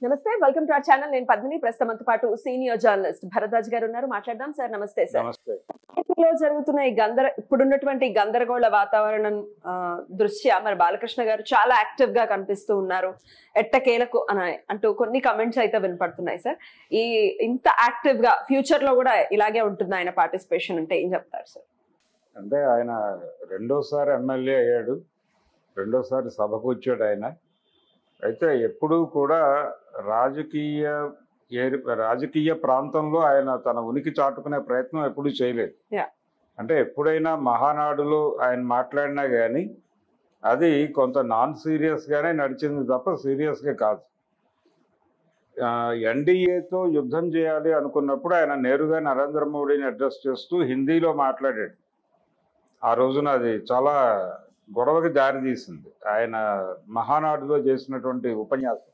నమస్తే welcome to our channel నేను పద్మిని ప్రస్తుతంతో పాటు సీనియర్ జర్నలిస్ట్ భరద్వాజ్ గారు ఉన్నారు మాట్లాడదాం సార్ నమస్తే సార్ నమస్తే ఏపీలో జరుగుతున్న ఈ గందర ఇప్పుడున్నటువంటి గందరగోళ వాతావరణం ఆ, దృష్ట్యా మరి బాలకృష్ణ గారు చాలా యాక్టివ్ గా కనిపిస్తూ ఉన్నారు ఎట్టకేలకు అని అంటూ కొన్ని కమెంట్స్ అయితే వినపడుతున్నాయి సార్ ఈ ఇంత యాక్టివ్ గా ఫ్యూచర్ లో కూడా ఇలాగే ఉంటుంది ఆయన పార్టిసిపేషన్ అంటే ఏం చెప్తారు సార్ అంటే ఆయన రెండోసారి ఎమ్మెల్యే అయ్యాడు రెండోసారి సభకు వచ్చాడు ఆయన అయితే ఎప్పుడూ కూడా రాజకీయ ఏరి రాజకీయ ప్రాంతంలో ఆయన తన ఉనికి చాటుకునే ప్రయత్నం ఎప్పుడూ చేయలేదు Yeah. అంటే ఎప్పుడైనా మహానాడులో ఆయన మాట్లాడినా కానీ అది కొంత నాన్ సీరియస్గానే నడిచింది తప్ప సీరియస్గా కాదు ఎన్డీఏతో యుద్ధం చేయాలి అనుకున్నప్పుడు ఆయన నేరుగా నరేంద్ర మోడీని అడ్రస్ చేస్తూ హిందీలో మాట్లాడాడు ఆ రోజున అది చాలా గొడవకి దారితీసింది ఆయన మహానాడులో చేసినటువంటి ఉపన్యాసం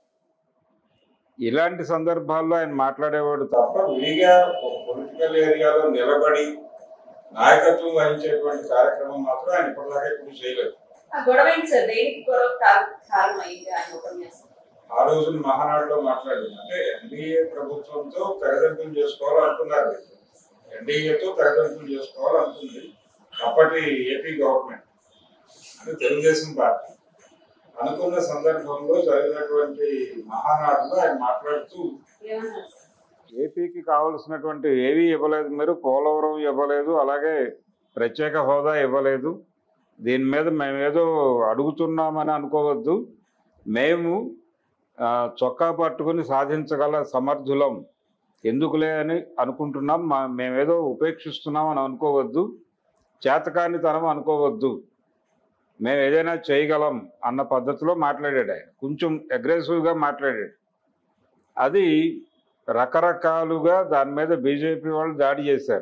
ఇలాంటి సందర్భాల్లో ఆయన మాట్లాడేవాడు తప్ప విడిగా ఒక పొలిటికల్ ఏరియాలో నిలబడి నాయకత్వం వహించేటువంటి కార్యక్రమం మాత్రం ఆయన ఇప్పటిదాకా ఎప్పుడు చేయలేదు గొడవ సార్ దేనికి గొడవ కారణం అయింది ఆయన ఉపన్యాసం ఆ రోజున మహానాడులో మాట్లాడింది అంటే ఎన్డీఏ ప్రభుత్వంతో తెగదెంపులు చేసుకోవాలనుకున్నారు ఎన్డీఏతో తెగదెంపులు చేసుకోవాలనుకుంది అప్పటి ఏపీ గవర్నమెంట్ అంటే తెలుగుదేశం పార్టీ అనుకున్న సందర్భంలో జరిగినటువంటి మహానాడులో ఆయన మాట్లాడుతూ ఏమన్నారు సార్ ఏపీకి కావలసినటువంటి ఏవి ఇవ్వలేదు మీరు పోలవరం ఇవ్వలేదు అలాగే ప్రత్యేక హోదా ఇవ్వలేదు దీని మీద మేమేదో అడుగుతున్నామని అనుకోవద్దు మేము ఆ, చొక్కా పట్టుకుని సాధించగల సమర్థులం ఎందుకులే అని అనుకుంటున్నాం మా మేమేదో ఉపేక్షిస్తున్నాం అని అనుకోవద్దు చేతకానితనం అనుకోవద్దు మేము ఏదైనా చేయగలం అన్న పద్ధతిలో మాట్లాడాడు ఆయన కొంచెం అగ్రెసివ్గా మాట్లాడాడు అది రకరకాలుగా దాని మీద బీజేపీ వాళ్ళు దాడి చేశారు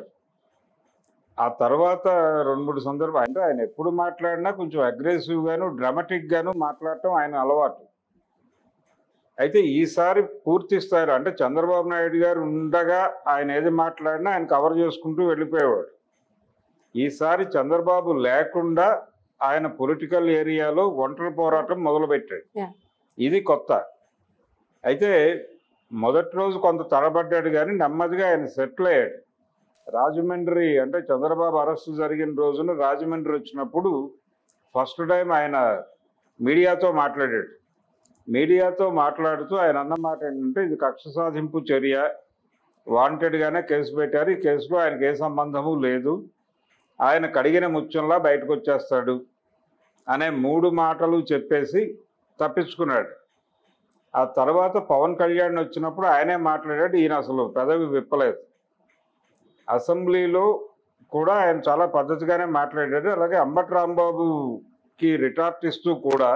ఆ తర్వాత రెండు మూడు సందర్భాలు అంటే ఆయన ఎప్పుడు మాట్లాడినా కొంచెం అగ్రెసివ్ గాను డ్రామాటిక్ గాను మాట్లాడటం ఆయన అలవాటు అయితే ఈసారి పూర్తి స్థాయిలో అంటే చంద్రబాబు నాయుడు గారు ఉండగా ఆయన ఏది మాట్లాడినా ఆయన కవర్ చేసుకుంటూ వెళ్ళిపోయేవాడు ఈసారి చంద్రబాబు లేకుండా ఆయన పొలిటికల్ ఏరియాలో ఒంటరి పోరాటం మొదలుపెట్టాడు Yeah. ఇది కొత్త అయితే మొదటి రోజు కొంత తడబడ్డాడు కానీ నెమ్మదిగా ఆయన సెటిల్ అయ్యాడు రాజమండ్రి అంటే చంద్రబాబు అరెస్టు జరిగిన రోజున రాజమండ్రి వచ్చినప్పుడు ఫస్ట్ టైం ఆయన మీడియాతో మాట్లాడాడు మీడియాతో మాట్లాడుతూ ఆయన అన్న మాట ఏంటంటే ఇది కక్ష సాధింపు చర్య వాంటెడ్గానే కేసు పెట్టారు ఈ కేసులో ఆయనకి ఏ సంబంధము లేదు ఆయన కడిగిన ముత్యంలా బయటకు వచ్చేస్తాడు అనే మూడు మాటలు చెప్పేసి తప్పించుకున్నాడు ఆ తర్వాత పవన్ కళ్యాణ్ వచ్చినప్పుడు ఆయనే మాట్లాడాడు ఈయన అసలు పెదవి విప్పలేదు అసెంబ్లీలో కూడా ఆయన చాలా పద్ధతిగానే మాట్లాడాడు అలాగే అంబటి రాంబాబుకి రిటార్ట్ ఇస్తూ కూడా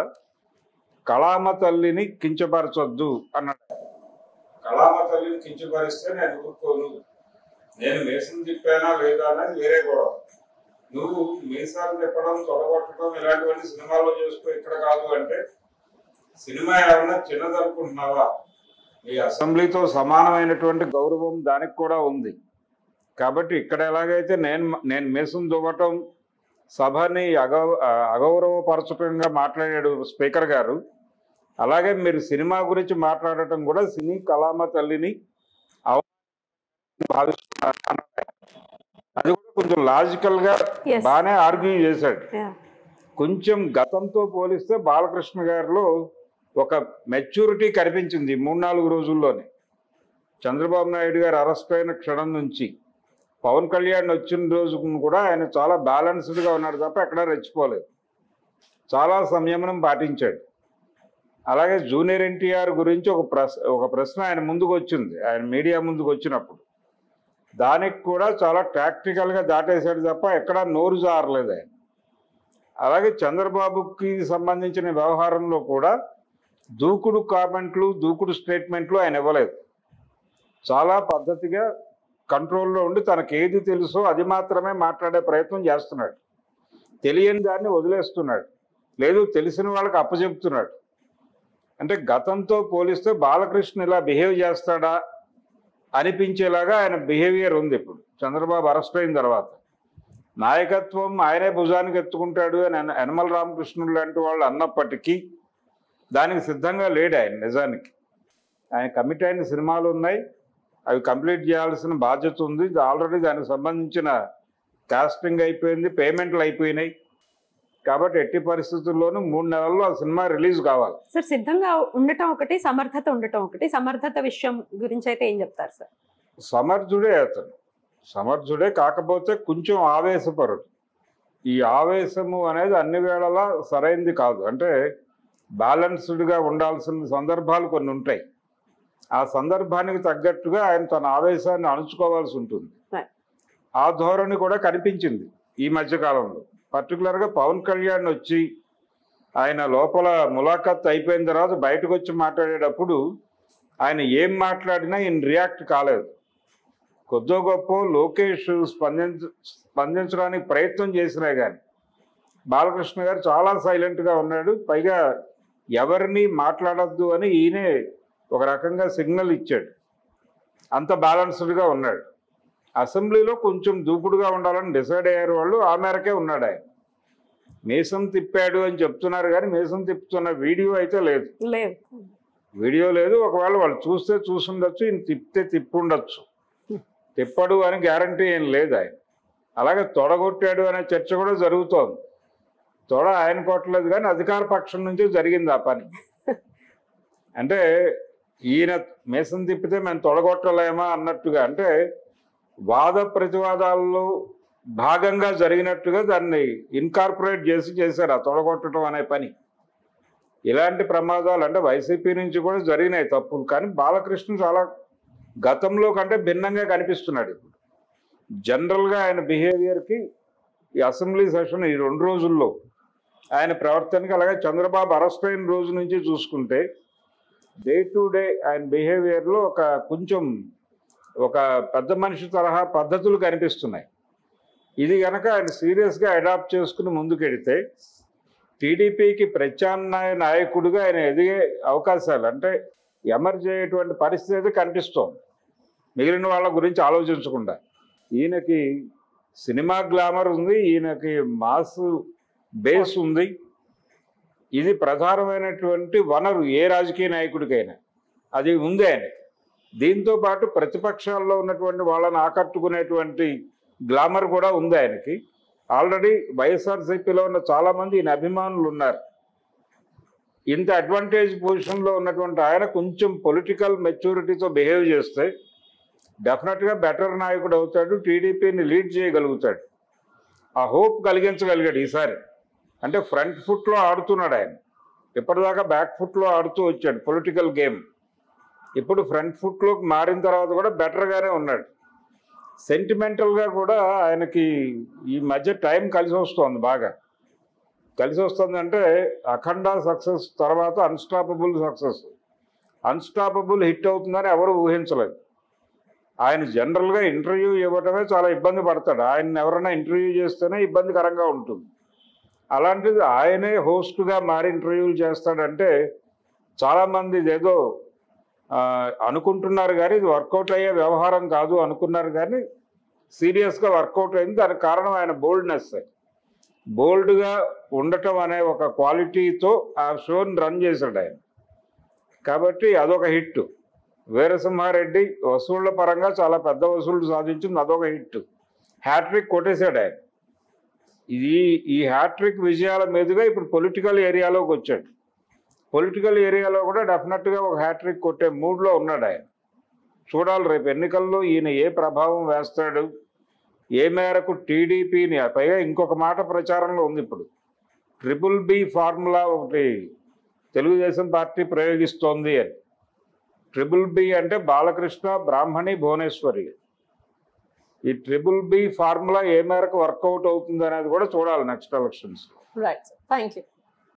కళామ తల్లిని కించపరచొద్దు అన్నాడు కళామ తల్లిని కించపరిస్తే నేను ఊరుకోను నేను మీసం తిప్పానా లేదా అనేది వేరే గొడవ నువ్వు మీసాలు తిప్పడం తొడగొట్టడం ఇలాంటివన్నీ సినిమాలో చేసుకో ఇక్కడ కాదు అంటే సినిమా ఏమన్నా చిన్నది అనుకుంటున్నావా ఈ అసెంబ్లీతో సమానమైనటువంటి గౌరవం దానికి కూడా ఉంది కాబట్టి ఇక్కడ ఎలాగైతే నేను నేను మీసం దువ్వటం సభని అగౌ అగౌరవపరచటంగా మాట్లాడాడు స్పీకర్ గారు అలాగే మీరు సినిమా గురించి మాట్లాడటం కూడా సినీ కళామ తల్లిని అవ- భావిస్తున్నారు అన్నారు. అది కూడా కొంచెం లాజికల్ గా Yes. బాగానే ఆర్గ్యూ చేశాడు Yeah. కొంచెం గతంతో పోలిస్తే బాలకృష్ణ గారిలో ఒక మెచ్యూరిటీ కనిపించింది ఈ మూడు నాలుగు రోజుల్లోనే చంద్రబాబు నాయుడు గారు అరెస్ట్ అయిన క్షణం నుంచి పవన్ కళ్యాణ్ వచ్చిన రోజు కూడా ఆయన చాలా బ్యాలెన్స్డ్గా ఉన్నాడు తప్ప ఎక్కడా రెచ్చిపోలేదు చాలా సంయమనం పాటించాడు అలాగే జూనియర్ ఎన్టీఆర్ గురించి ఒక ప్రశ్న ఒక ప్రశ్న ఆయన ముందుకు వచ్చింది ఆయన మీడియా ముందుకు వచ్చినప్పుడు దానికి కూడా చాలా టాక్టికల్గా దాటేశాడు తప్ప ఎక్కడా నోరు జారలేదు ఆయన అలాగే చంద్రబాబుకి సంబంధించిన వ్యవహారంలో కూడా దూకుడు కామెంట్లు దూకుడు స్టేట్మెంట్లు ఆయన ఇవ్వలేదు చాలా పద్ధతిగా కంట్రోల్లో ఉండి తనకు ఏది తెలుసో అది మాత్రమే మాట్లాడే ప్రయత్నం చేస్తున్నాడు తెలియని దాన్ని వదిలేస్తున్నాడు లేదు తెలిసిన వాళ్ళకి అప్పచెప్తున్నాడు అంటే గతంతో పోలిస్తే బాలకృష్ణ ఇలా బిహేవ్ చేస్తాడా అనిపించేలాగా ఆయన బిహేవియర్ ఉంది ఇప్పుడు చంద్రబాబు అరెస్ట్ అయిన తర్వాత నాయకత్వం ఆయనే భుజానికి ఎత్తుకుంటాడు అని యన- యనమల రామకృష్ణుడు లాంటి వాళ్ళు అన్నప్పటికీ దానికి సిద్ధంగా లేడు ఆయన నిజానికి ఆయన కమిట్ అయిన సినిమాలు ఉన్నాయి అవి కంప్లీట్ చేయాల్సిన బాధ్యత ఉంది ఆల్రెడీ దానికి సంబంధించిన కాస్టింగ్ అయిపోయింది పేమెంట్లు అయిపోయినాయి కాబట్టి ఎట్టి పరిస్థితుల్లోనూ మూడు నెలల్లో ఆ సినిమా రిలీజ్ కావాలి సార్ సిద్ధంగా ఉండటం ఒకటి సమర్థత ఉండటం ఒకటి సమర్థత విషయం గురించి అయితే ఏం చెప్తారు సార్ సమర్థుడే అతను సమర్థుడే కాకపోతే కొంచెం ఆవేశపరుడు ఈ ఆవేశము అనేది అన్ని వేళలా సరైంది కాదు అంటే బ్యాలెన్స్డ్గా ఉండాల్సిన సందర్భాలు కొన్ని ఉంటాయి ఆ సందర్భానికి తగ్గట్టుగా ఆయన తన ఆవేశాన్ని అణుచుకోవాల్సి ఉంటుంది Right. ఆ ధోరణి కూడా కనిపించింది ఈ మధ్యకాలంలో పర్టికులర్గా పవన్ కళ్యాణ్ వచ్చి ఆయన లోపల ములాఖత్ అయిపోయిన తర్వాత బయటకు వచ్చి మాట్లాడేటప్పుడు ఆయన ఏం మాట్లాడినా ఈయన రియాక్ట్ కాలేదు కొద్దో గొప్ప లోకేష్ స్పందించ స్పందించడానికి ప్రయత్నం చేసినా కానీ బాలకృష్ణ గారు చాలా సైలెంట్గా ఉన్నాడు పైగా ఎవరిని మాట్లాడొద్దు అని ఈయనే ఒక రకంగా సిగ్నల్ ఇచ్చాడు అంత బ్యాలెన్స్డ్గా ఉన్నాడు అసెంబ్లీలో కొంచెం దూకుడుగా ఉండాలని డిసైడ్ అయ్యారు వాళ్ళు ఆ మేరకే ఉన్నాడు ఆయన మీసం తిప్పాడు అని చెప్తున్నారు కానీ మీసం తిప్పుతున్న వీడియో అయితే లేదు లేదు వీడియో లేదు ఒకవేళ వాళ్ళు చూస్తే చూసుండొచ్చు ఈయన తిప్పితే తిప్పుండొచ్చు తిప్పడు అని గ్యారంటీ ఏం లేదు ఆయన అలాగే తొడగొట్టాడు అనే చర్చ కూడా జరుగుతోంది తొడ ఆయన కొట్టలేదు కానీ అధికార పక్షం నుంచి జరిగింది ఆ పని అంటే ఈయన మీసం తిప్పితే మేము తొడగొట్టలేమా అన్నట్టుగా అంటే వాద ప్రతివాదాల్లో భాగంగా జరిగినట్టుగా దాన్ని ఇన్కార్పొరేట్ చేసి చేశారు ఆ తొడగొట్టడం అనే పని ఇలాంటి ప్రమాదాలు అంటే వైసీపీ నుంచి కూడా జరిగినాయి తప్పులు కానీ బాలకృష్ణ చాలా గతంలో కంటే భిన్నంగా కనిపిస్తున్నాడు ఇప్పుడు జనరల్గా ఆయన బిహేవియర్కి ఈ అసెంబ్లీ సెషన్ ఈ రెండు రోజుల్లో ఆయన ప్రవర్తనకి అలాగే చంద్రబాబు అరెస్ట్ అయిన రోజు నుంచి చూసుకుంటే డే టు డే ఆయన బిహేవియర్లో ఒక కొంచెం ఒక పెద్ద మనిషి తరహా పద్ధతులు కనిపిస్తున్నాయి ఇది కనుక ఆయన సీరియస్గా అడాప్ట్ చేసుకుని ముందుకెడితే టీడీపీకి ప్రత్యామ్నాయ నాయకుడిగా ఆయన ఎదిగే అవకాశాలు అంటే ఎమర్జ్ అయ్యేటువంటి పరిస్థితి అయితే కనిపిస్తోంది మిగిలిన వాళ్ళ గురించి ఆలోచించకుండా ఈయనకి సినిమా గ్లామర్ ఉంది ఈయనకి మాస్ బేస్ ఉంది ఇది ప్రధానమైనటువంటి వనరు ఏ రాజకీయ నాయకుడికైనా అది ఉంది ఆయన దీంతో పాటు ప్రతిపక్షాల్లో ఉన్నటువంటి వాళ్ళని ఆకట్టుకునేటువంటి గ్లామర్ కూడా ఉంది ఆయనకి ఆల్రెడీ వైఎస్ఆర్సీపీలో ఉన్న చాలామంది ఈయన అభిమానులు ఉన్నారు ఇంత అడ్వాంటేజ్ పొజిషన్లో ఉన్నటువంటి ఆయన కొంచెం పొలిటికల్ మెచ్యూరిటీతో బిహేవ్ చేస్తే డెఫినెట్గా బెటర్ నాయకుడు అవుతాడు టీడీపీని లీడ్ చేయగలుగుతాడు ఆ హోప్ కలిగించగలిగాడు ఈసారి అంటే ఫ్రంట్ ఫుట్లో ఆడుతున్నాడు ఆయన ఇప్పటిదాకా బ్యాక్ ఫుట్లో ఆడుతూ వచ్చాడు పొలిటికల్ గేమ్ ఇప్పుడు ఫ్రంట్ ఫుట్లోకి మారిన తర్వాత కూడా బెటర్గానే ఉన్నాడు సెంటిమెంటల్గా కూడా ఆయనకి ఈ మధ్య టైం కలిసి వస్తుంది బాగా కలిసి వస్తుంది అంటే అఖండ సక్సెస్ తర్వాత అన్స్టాపబుల్ సక్సెస్ అన్స్టాపబుల్ హిట్ అవుతుందని ఎవరు ఊహించలేదు ఆయన జనరల్గా ఇంటర్వ్యూ ఇవ్వటమే చాలా ఇబ్బంది పడతాడు ఆయన ఎవరైనా ఇంటర్వ్యూ చేస్తేనే ఇబ్బందికరంగా ఉంటుంది అలాంటిది ఆయనే హోస్ట్గా మారి ఇంటర్వ్యూలు చేస్తాడంటే చాలామంది ఇదేదో ఆ, అనుకుంటున్నారు కానీ ఇది వర్కౌట్ అయ్యే వ్యవహారం కాదు అనుకున్నారు కానీ సీరియస్గా వర్కౌట్ అయింది దానికి కారణం ఆయన బోల్డ్నెస్ బోల్డ్గా ఉండటం అనే ఒక క్వాలిటీతో ఆ షోని రన్ చేశాడు ఆయన కాబట్టి అదొక హిట్ వీరసింహారెడ్డి వసూళ్ల పరంగా చాలా పెద్ద వసూళ్లు సాధించింది అదొక హిట్ హ్యాట్రిక్ కొట్టేశాడు ఆయన ఇది ఈ హ్యాట్రిక్ విజయాల మీదుగా ఇప్పుడు పొలిటికల్ ఏరియాలోకి వచ్చాడు పొలిటికల్ ఏరియాలో కూడా డెఫినెట్గా ఒక హ్యాట్రిక్ కొట్టే మూడ్లో ఉన్నాడు ఆయన చూడాలి రేపు ఎన్నికల్లో ఈయన ఏ ప్రభావం వేస్తాడు ఏ మేరకు టీడీపీని పైగా ఇంకొక మాట ప్రచారంలో ఉంది ఇప్పుడు ట్రిపుల్ బి ఫార్ములా ఒకటి తెలుగుదేశం పార్టీ ప్రయోగిస్తోంది అని ట్రిపుల్ బి అంటే బాలకృష్ణ బ్రాహ్మణి భువనేశ్వరి ఈ ట్రిపుల్ బి ఫార్ములా ఏ మేరకు వర్కౌట్ అవుతుంది అనేది కూడా చూడాలి next elections right thank you